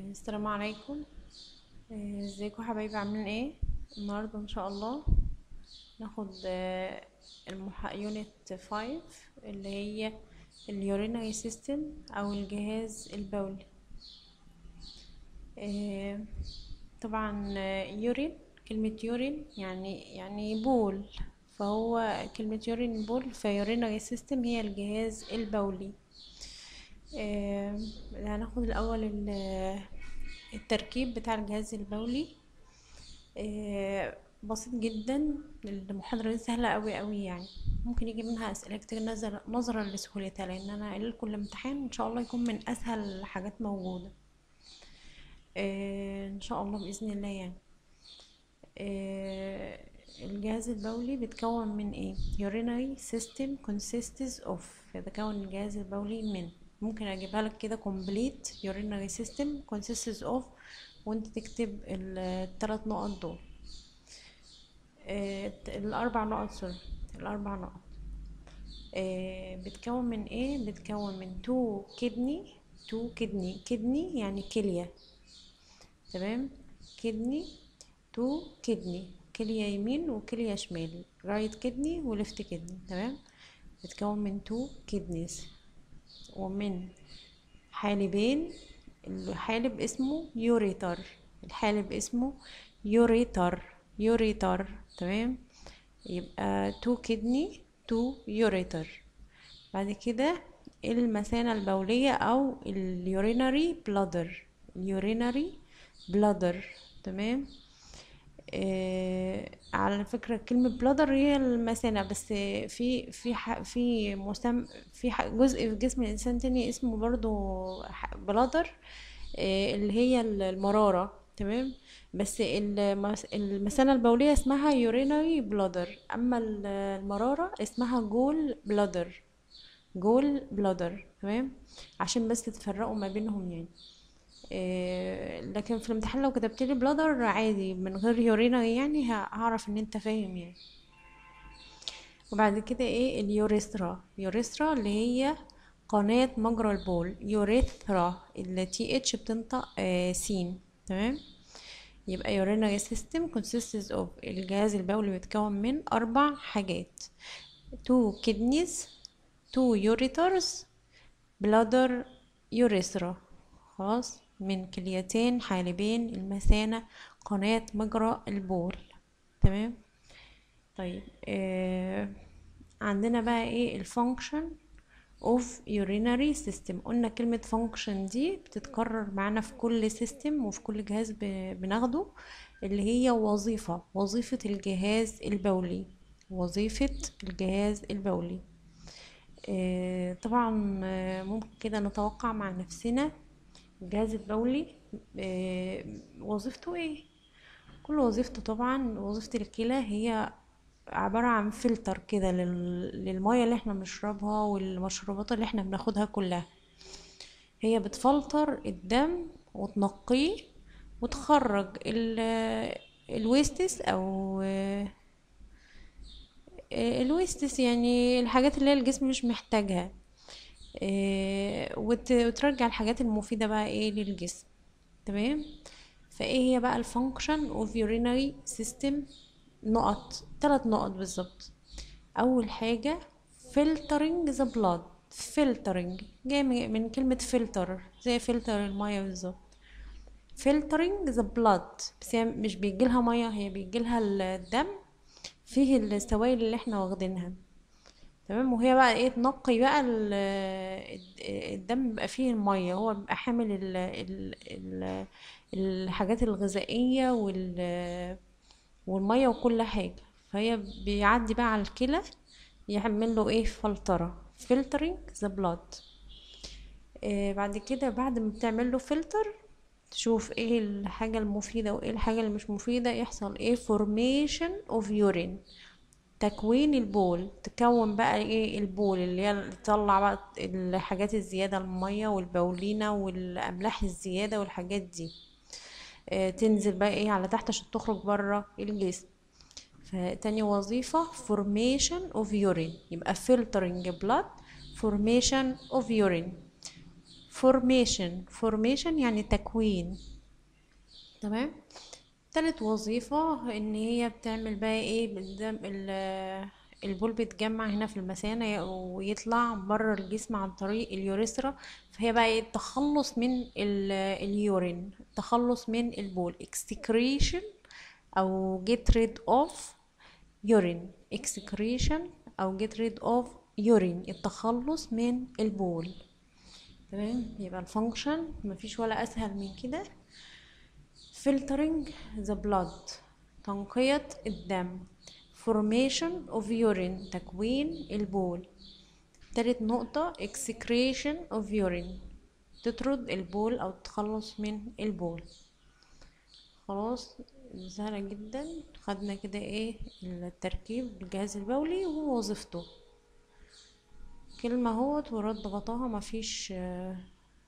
السلام عليكم آه، ازيكم حبايبي عاملين ايه النهارده ان شاء الله ناخد آه، المح... يونت 5 اللي هي اليورينري سيستم او الجهاز البولي آه، طبعا آه، يورين كلمة يورين يعني يعني بول فهو كلمة يورين بول فيورينري سيستم هي الجهاز البولي آه، هناخد الأول ال- التركيب بتاع الجهاز البولي آه، بسيط جدا المحاضرة دي سهلة أوي أوي يعني ممكن يجي منها أسئلة كتير نظر نظرا لسهولتها لأن أنا قايله لكم الامتحان إن شاء الله يكون من أسهل الحاجات موجودة آه، إن شاء الله بإذن الله يعني آه، الجهاز البولي بيتكون من ايه urinary system consists of يتكون الجهاز البولي من ممكن اجيبها لك كده complete urinary system consists of وانت تكتب الثلاث نقط دول آه، الاربع نقط سوري الاربع نقط آه، بتكون من ايه بتكون من تو كدني تو كدني كدني يعني كلية تمام كدني تو كدني كلية يمين وكلية شمال رايت كدني وليفت كدني تمام بتكون من تو كدنيز ومن حالبين الحالب اسمه يوريتر الحالب اسمه يوريتر يوريتر تمام يبقى تو كدني تو يوريتر بعد كده المثانة البولية أو اليورينري بلادر اليورينري بلادر تمام آه على فكرة كلمة بلادر هي المثانة بس في في ح في مسم في ح جزء في جسم الإنسان تاني اسمه برضو بلادر آه اللي هي المرارة تمام بس المس- المثانة البولية اسمها يورينري بلادر أما ال- المرارة اسمها جول بلادر جول بلادر تمام عشان بس تفرقوا ما بينهم يعني إيه، لكن في الامتحان لو كتبت لي بلادر عادي من غير يورينري يعني ه- هعرف ان انت فاهم يعني وبعد كده ايه اليوريثرا يوريثرا اللي هي قناة مجرى البول يوريثرا اللي تي اتش بتنطق آه سين تمام يبقى urinary system consists of الجهاز البولي بيتكون من أربع حاجات two kidneys two ureters bladder urethra خلاص من كليتين حالبين المثانة قناة مجرى البول تمام طيب آه عندنا بقى ايه الفانكشن of urinary system قلنا كلمة function دي بتتكرر معانا في كل system وفي كل جهاز ب- بناخده اللي هي وظيفة وظيفة الجهاز البولي وظيفة الجهاز البولي آه، طبعا آه، ممكن كده نتوقع مع نفسنا الجهاز البولي آه، وظيفته ايه كل وظيفته طبعا وظيفة الكلى هي عبارة عن فلتر كده لل- للمية اللي احنا بنشربها والمشروبات اللي احنا بناخدها كلها هي بتفلتر الدم وتنقيه وتخرج ال الويستس او آه، الويستس يعني الحاجات اللي هي الجسم مش محتاجها آه، وت- وترجع الحاجات المفيدة بقى ايه للجسم تمام فايه هي بقى الفانكشن اوف urinary system نقط ثلاث نقط بالظبط اول حاجة filtering the blood filtering جاي من من كلمة filter زي فلتر المية بالظبط filtering the blood بس هي مش بيجيلها مية هي بيجيلها الدم فيه السوائل اللي احنا واخدينها تمام وهي بقى ايه تنقي بقى ال- الد- الدم بيبقى فيه المية هو بيبقى حامل ال ال ال الحاجات الغذائية وال والمية وكل حاجة فهي بيعدي بقى على الكلى يعمل له ايه فلترة filtering the blood آه بعد كده بعد ما بتعمل له فلتر تشوف ايه الحاجة المفيدة وايه الحاجة اللي مش مفيدة يحصل ايه formation of urine تكوين البول تكون بقى ايه البول اللي هي اللي تطلع بقى الحاجات الزيادة المية والبولينة والأملاح الزيادة والحاجات دي آه، تنزل بقى ايه على تحت عشان تخرج بره الجسم فتاني وظيفة formation of urine يبقى filtering blood formation of urine formation formation يعني تكوين تمام تالت وظيفة ان هي بتعمل بقى ايه بالدم ال- البول بيتجمع هنا في المثانة ويطلع بره الجسم عن طريق اليوريثرا فهي بقى ايه التخلص من ال- اليورين التخلص من البول excretion او get rid of urine excretion او get rid of urine التخلص من البول تمام يبقى الفانكشن مفيش ولا اسهل من كده filtering the blood تنقية الدم formation of urine تكوين البول تالت نقطة excretion of urine تطرد البول أو تتخلص من البول خلاص سهلة جدا خدنا كده ايه التركيب الجهاز البولي ووظيفته كلمة اهوت ورد غطاها مفيش آه،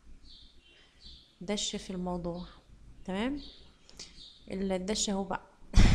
دش في الموضوع تمام الدش اهو بقى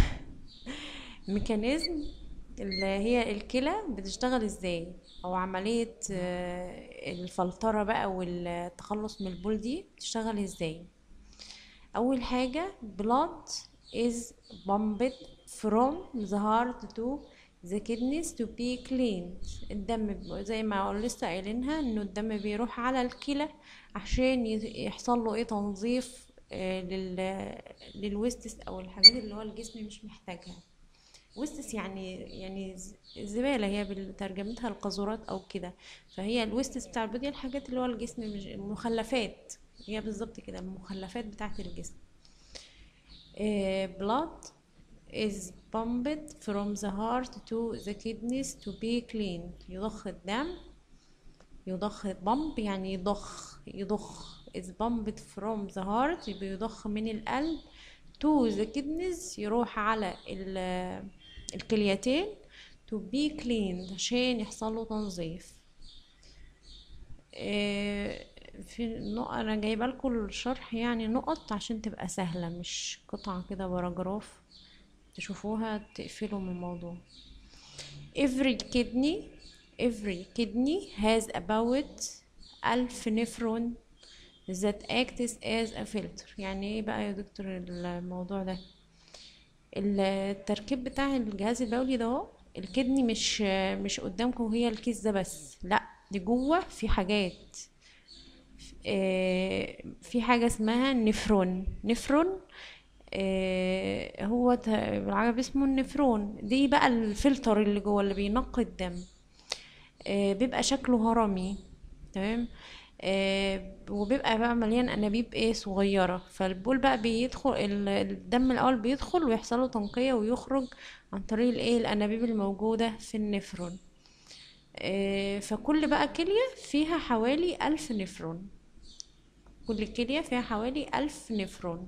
ميكانيزم اللي هي الكلى بتشتغل ازاي او عملية آه، الفلترة بقى والتخلص من البول دي بتشتغل ازاي اول حاجة blood is pumped from the heart to the kidneys to be cleaned الدم ب- زي ما لسه قايلينها انه الدم بيروح على الكلى عشان ي- يحصل له ايه تنظيف آه، لل للويستس او الحاجات اللي هو الجسم مش محتاجها ويستس يعني يعني ز- الزبالة هي بترجمتها القاذورات أو كده فهي الويستس بتاع البودي الحاجات اللي هو الجسم مش المخلفات هي بالظبط كده المخلفات بتاعة الجسم uh, blood is pumped from the heart to the kidneys to be cleaned يضخ الدم يضخ بامب يعني يضخ يضخ is pumped from the heart يبقى يضخ من القلب to the kidneys يروح على ال- الكليتين to be cleaned عشان يحصل له تنظيف آه، في نقط انا جايبه لكم الشرح يعني نقط عشان تبقى سهله مش قطعه كده باراجراف تشوفوها تقفلوا من الموضوع every kidney every kidney has about ألف نفرون that acts as a filter يعني ايه بقى يا دكتور الموضوع ده التركيب بتاع الجهاز البولي ده اهو الكدني مش مش قدامكم هي الكيس ده بس لا دي جوه في حاجات آه، في حاجة اسمها نفرون نفرون آه، هو ت- بالعربي اسمه النفرون دي بقى الفلتر اللي جوه اللي بينقي الدم آه، بيبقى شكله هرمي تمام آه، وبيبقى بقى مليان انابيب ايه صغيره فالبول بقى بيدخل ال- الدم الاول بيدخل ويحصل له تنقيه ويخرج عن طريق الايه الانابيب الموجوده في النفرون آه، فكل بقى كليه فيها حوالي ألف نفرون كل كليه فيها حوالي ألف نفرون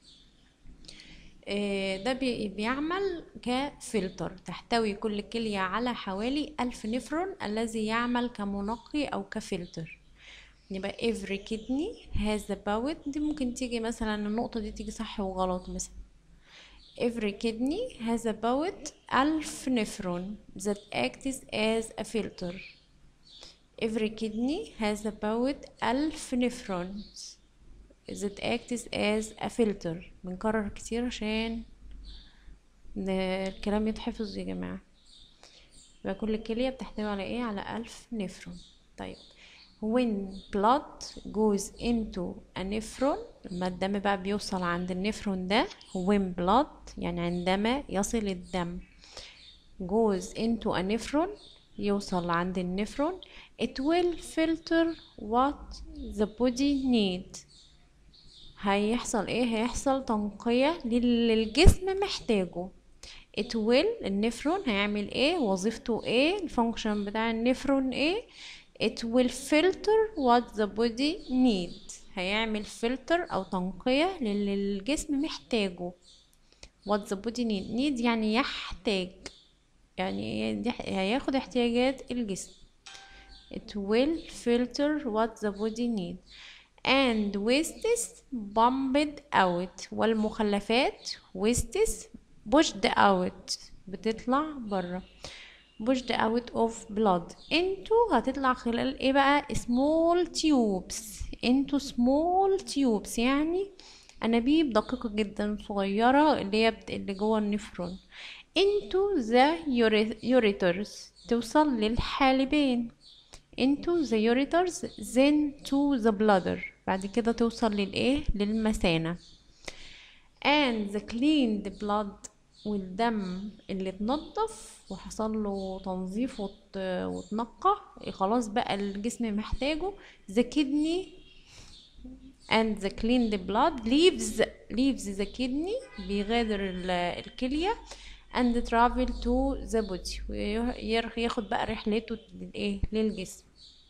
آه، ده بي- بيعمل كفلتر تحتوي كل كلية على حوالي ألف نفرون الذي يعمل كمنقي أو كفلتر يبقى every kidney has about دي ممكن تيجي مثلا النقطة دي تيجي صح وغلط مثلا every kidney has about ألف نفرون that acts as a filter every kidney has about ألف نفرونز that acts as a filter بنكرر كتير عشان ن- الكلام يتحفظ يا جماعة يبقى كل كلية بتحتوي على ايه على ألف نفرون طيب when blood goes into a nephron لما الدم بقى بيوصل عند النفرون ده when blood يعني عندما يصل الدم goes into a nephron يوصل عند النفرون it will filter what the body need هيحصل ايه هيحصل تنقية للي الجسم محتاجه it will النفرون هيعمل ايه وظيفته ايه الفانكشن بتاع النفرون ايه it will filter what the body need هيعمل فلتر او تنقية للي الجسم محتاجه what the body need need يعني يحتاج يعني دي- هياخد احتياجات الجسم it will filter what the body need and wastes pumped out والمخلفات wastes pushed out بتطلع برا pushed out of blood into هتطلع خلال ايه بقى small tubes into small tubes يعني انابيب دقيقة جدا صغيرة اللي هي بت- اللي جوه النفرون into the ure- ureters توصل للحالبين into the ureters then to the bladder بعد كده توصل للايه للمثانة and the cleaned blood والدم اللي اتنضف وحصل له تنظيف وت- واتنقى خلاص بقى الجسم محتاجه the kidney and the cleaned blood leaves leaves the kidney بيغادر ال- الكلية and travel to the body وياخد بقى رحلته للايه للجسم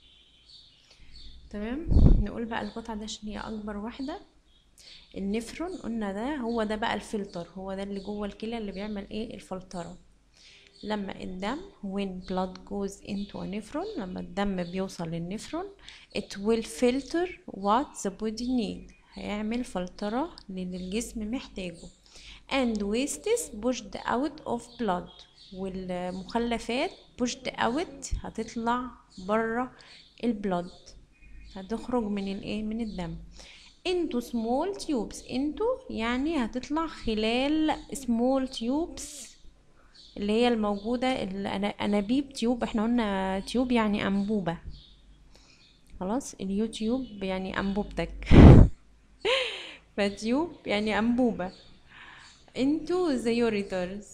تمام نقول بقى القطعة ده عشان هي أكبر واحدة النفرون قلنا ده هو ده بقى الفلتر هو ده اللي جوه الكلى اللي بيعمل ايه الفلترة لما الدم when blood goes into a nephron لما الدم بيوصل للنفرون it will filter what the body need هيعمل فلترة للي الجسم محتاجه and wastes pushed out of blood والمخلفات pushed out هتطلع بره البلد هتخرج من الايه من الدم into small tubes into يعني هتطلع خلال small tubes اللي هي الموجودة الأنابيب تيوب احنا قلنا تيوب يعني أنبوبة خلاص اليوتيوب يعني أنبوبتك فتيوب يعني أنبوبة into the ureters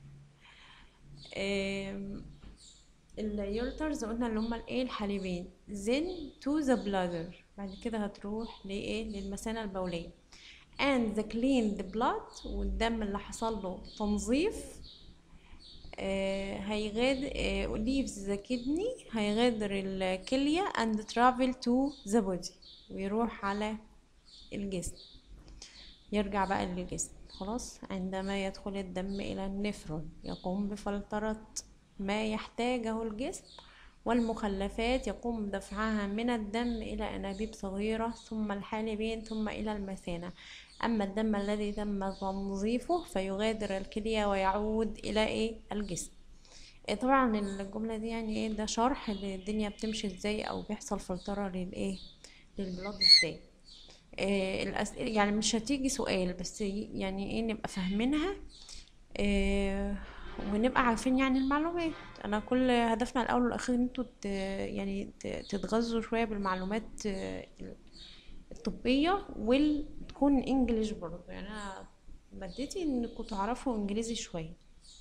آم، اليورترز قلنا اللي هما الايه الحالبين then to the bladder بعد كده هتروح لايه للمثانة البولية and the cleaned blood والدم اللي حصل له تنظيف آه هيغادر آه leaves the kidney هيغادر الكلية and travel to the body ويروح على الجسم يرجع بقى للجسم خلاص عندما يدخل الدم إلى النفرون يقوم بفلترة ما يحتاجه الجسم والمخلفات يقوم بدفعها من الدم إلى أنابيب صغيرة ثم الحالبين ثم إلى المثانة أما الدم الذي تم تنظيفه فيغادر الكلية ويعود إلى إيه الجسم إيه طبعا الجملة دي يعني ايه ده شرح للدنيا بتمشي ازاي او بيحصل فلترة للايه للبلاد ازاي إيه الأسئلة يعني مش هتيجي سؤال بس يعني ايه نبقى فاهمينها إيه ونبقى عارفين يعني المعلومات انا كل هدفنا الاول والاخير ان انتوا ت- يعني ت- تتغذوا شويه بالمعلومات آه، الطبيه وتكون انجليش برضه يعني انا مادتي انكم تعرفوا انجليزي شويه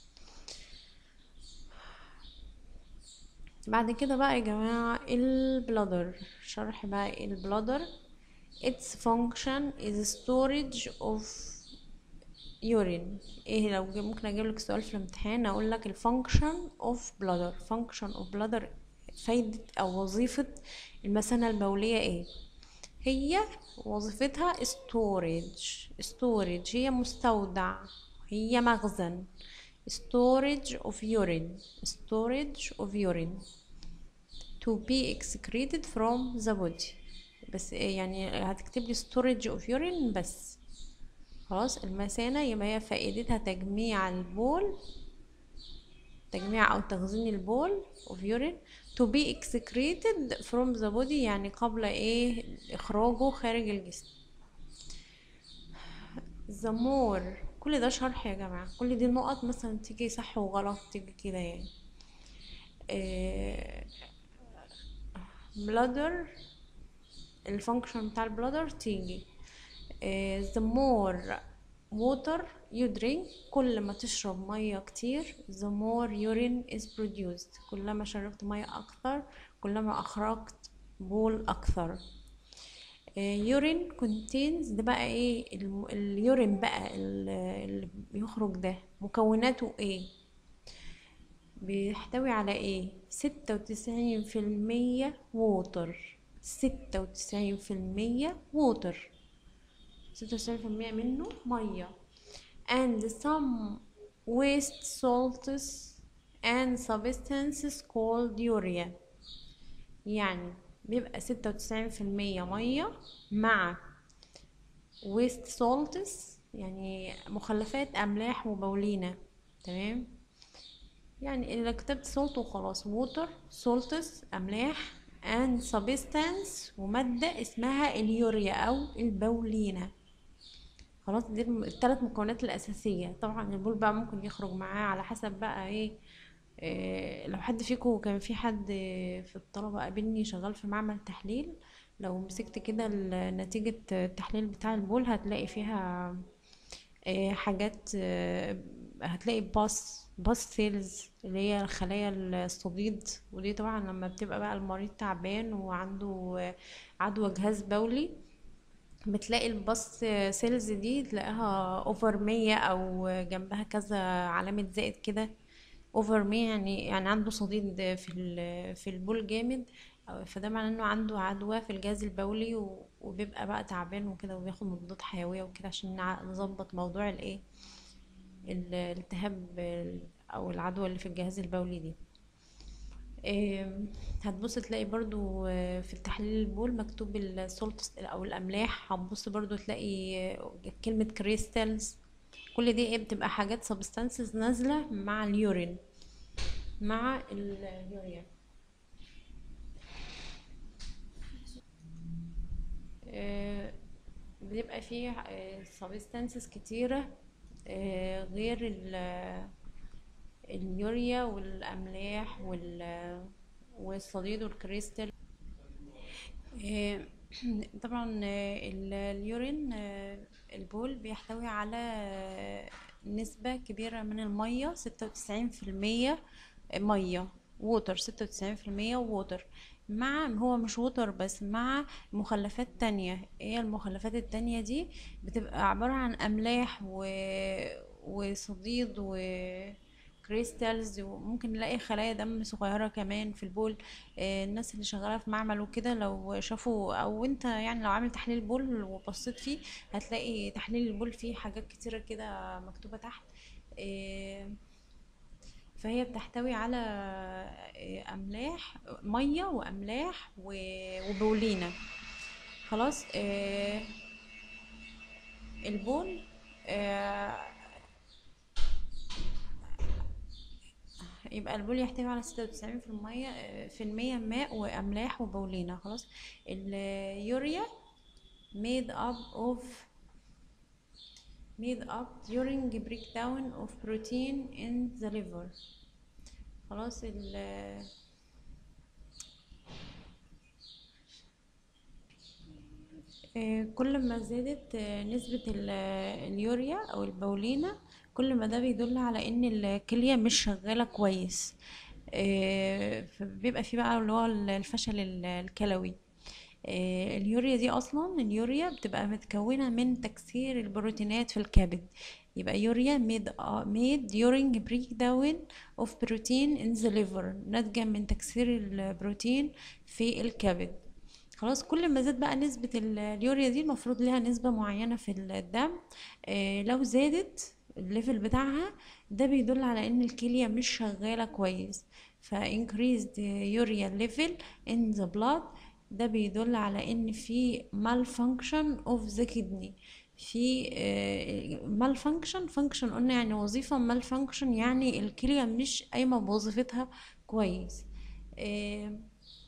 بعد كده بقى يا جماعه البلادر شرح بقى البلادر its function is storage of urine ايه لو جي- ممكن اجيب لك سؤال في الامتحان اقول لك الفانكشن اوف بلادر function of bladder فايدة او وظيفة المثانة البولية ايه هي وظيفتها storage storage هي مستودع هي مخزن storage of urine storage of urine to be excreted from the body بس إيه يعني هتكتب لي storage of urine بس خلاص المثانة يبقى هي فائدتها تجميع البول تجميع أو تخزين البول of urine to be excreted from the body يعني قبل ايه إخراجه خارج الجسم the more كل ده شرح يا جماعة كل دي نقط مثلا تيجي صح وغلط تيجي كده يعني إيه bladder الفانكشن بتاع البلادر تيجي آه، the more water you drink كل ما تشرب مية كتير the more urine is produced كلما شربت مية أكثر كلما أخرجت بول أكثر آه، urine contains ده بقى ايه الم- اليورين بقى ال- اللي بيخرج ده مكوناته ايه بيحتوي على ايه ستة وتسعين في المية ووتر ستة وتسعين في المية ووتر ستة وتسعين في المية منه مية and some waste salts and substances called urea يعني بيبقى ستة وتسعين في المية مية مع waste salts يعني مخلفات أملاح وبولينة تمام يعني اللي كتبت سولت وخلاص ووتر سولتس املاح and substance ومادة اسمها اليوريا او البولينة خلاص دي الم- التلات مكونات الأساسية طبعا البول بقى ممكن يخرج معاه على حسب بقى ايه إيه، لو حد فيكم كان في حد في الطلبة قابلني شغال في معمل تحليل لو مسكت كده ال- نتيجة التحليل بتاع البول هتلاقي فيها إيه، حاجات آه، هتلاقي باس باس سيلز اللي هي خلايا الصديد ودي طبعا لما بتبقى بقى المريض تعبان وعنده آه، عدوى جهاز بولي بتلاقي الباص سيلز دي تلاقيها اوفر مية او جنبها كذا علامة زائد كده اوفر مية يعني يعني عنده صديد في ال- في البول جامد أو- فده معناه انه عنده عدوى في الجهاز البولي و- وبيبقى بقى تعبان وكده وبياخد مضادات حيوية وكده عشان نع- نظبط موضوع الايه الالتهاب ال- او العدوى اللي في الجهاز البولي دي إيه، هتبص تلاقي برضو آه، في التحليل البول مكتوب السولت او الاملاح هتبص برضو تلاقي آه، كلمة كريستالز كل دي ايه بتبقى حاجات سبستانسز نازلة مع اليورين مع اليوريا آه، بيبقى فيه سبستانسز كتيرة آه، غير ال- اليوريا والأملاح وال والصديد والكريستال آه، طبعا آه، ال- اليورين آه، البول بيحتوي على آه، نسبة كبيرة من المية ستة وتسعين في المية مية ووتر ستة وتسعين في المية ووتر مع هو مش ووتر بس مع مخلفات تانية ايه المخلفات التانية دي بتبقى عبارة عن أملاح و... وصديد و كريستالز وممكن نلاقي خلايا دم صغيرة كمان في البول آه، الناس اللي شغالة في معمل وكده لو شافوا او انت يعني لو عامل تحليل بول وبصيت فيه هتلاقي تحليل البول فيه حاجات كتيرة كده مكتوبة تحت آه، فهي بتحتوي على آه، املاح ميه واملاح و- وبولينه خلاص آه، البول آه، يبقى البول يحتوي على ستة وتسعين في المية في المية ماء وأملاح وبولينة خلاص اليوريا made up of made up during breakdown of protein in the liver خلاص ال آه، كل ما زادت آه، نسبة ال- اليوريا أو البولينة كل ما ده بيدل على إن الكلية مش شغالة كويس آه، فبيبقى في بقى اللي هو الفشل ال- الكلوي آه، اليوريا دي أصلا اليوريا بتبقى متكونة من تكسير البروتينات في الكبد يبقى يوريا made, uh, made during breakdown of protein in the liver ناتجة من تكسير البروتين في الكبد خلاص كل ما زاد بقى نسبة ال- اليوريا دي المفروض لها نسبة معينة في الدم آه، لو زادت الليفل بتاعها ده بيدل على ان الكلية مش شغالة كويس ف increased urea level in the blood ده بيدل على ان في malfunction of the kidney في آه، malfunction function قلنا يعني وظيفة malfunction يعني الكلية مش قايمة بوظيفتها كويس آه،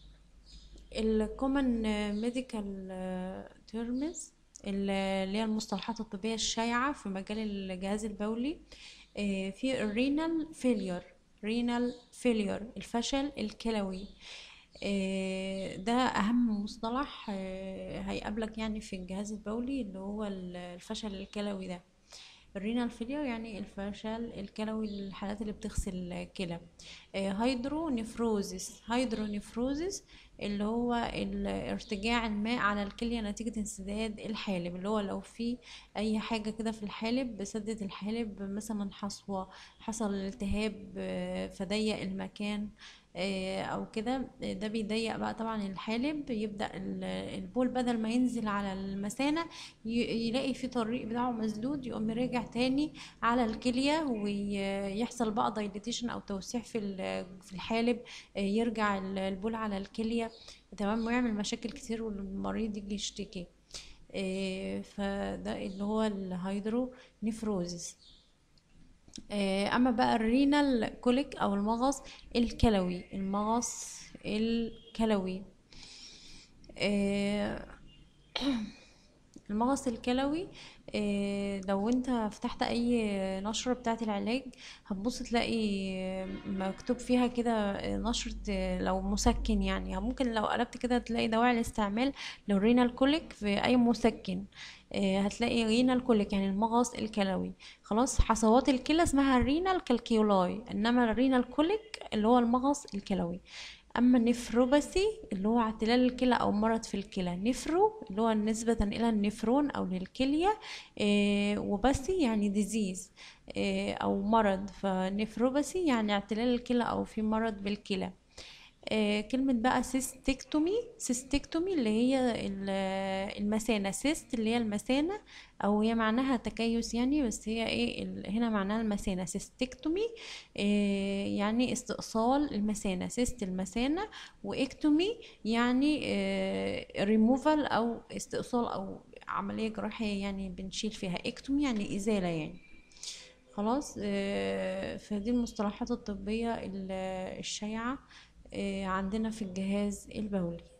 الكومن ميديكال تيرمز اللي هي المصطلحات الطبية الشائعة في مجال الجهاز البولي آه، في الرينال فيلير رينال فيلير الفشل الكلوي آه، ده أهم مصطلح آه، هيقابلك يعني في الجهاز البولي اللي هو ال- الفشل الكلوي ده الرينال فيلير يعني الفشل الكلوي للحالات اللي بتغسل كلى هيدرو نفروزس هيدرو نفروزس اللي هو ال- ارتجاع الماء على الكلية نتيجة انسداد الحالب اللي هو لو في أي حاجة كده في الحالب سدت الحالب مثلا حصوة حصل التهاب آه، فضيق المكان آه، أو كده آه، ده بيضيق بقى طبعا الحالب يبدأ ال- البول بدل ما ينزل على المثانة ي- يلاقي في طريق بتاعه مسدود يقوم راجع تاني على الكلية ويحصل بقى دايليتيشن أو توسيع في ال- في الحالب آه، يرجع ال- البول على الكلية تمام ويعمل مشاكل كتير والمريض يجي يشتكي آه، فده اللي هو الهيدرو نفروزس آه، اما بقى الرينال كوليك او المغص الكلوي المغص الكلوي آه، المغص الكلوي آه، لو انت فتحت اي نشرة بتاعة العلاج هتبص تلاقي مكتوب فيها كده نشرة آه، لو مسكن يعني ممكن لو قلبت كده تلاقي دواعي الاستعمال لو رينال كوليك في اي مسكن آه، هتلاقي رينال كوليك يعني المغص الكلوي خلاص حصوات الكلى اسمها رينال كالكيولاي انما الرينال كوليك اللي هو المغص الكلوي اما نفروباثي اللي هو اعتلال الكلى او مرض في الكلى نفرو اللي هو نسبة الى النفرون او للكلية إيه وباثي يعني ديزيز إيه او مرض فنفروباثي يعني اعتلال الكلى او في مرض بالكلى آه، كلمة بقى سيستكتومي سيستكتومي اللي هي ال- المثانة سيست اللي هي المثانة أو هي معناها تكيس يعني بس هي ايه ال- هنا معناها المثانة سيستكتومي آه، يعني استئصال المثانة سيست المثانة واكتومي يعني ريموفال أو استئصال أو عملية جراحية يعني بنشيل فيها اكتومي يعني إزالة يعني خلاص آه، فدي المصطلحات الطبية ال- الشائعة آه، عندنا في الجهاز البولي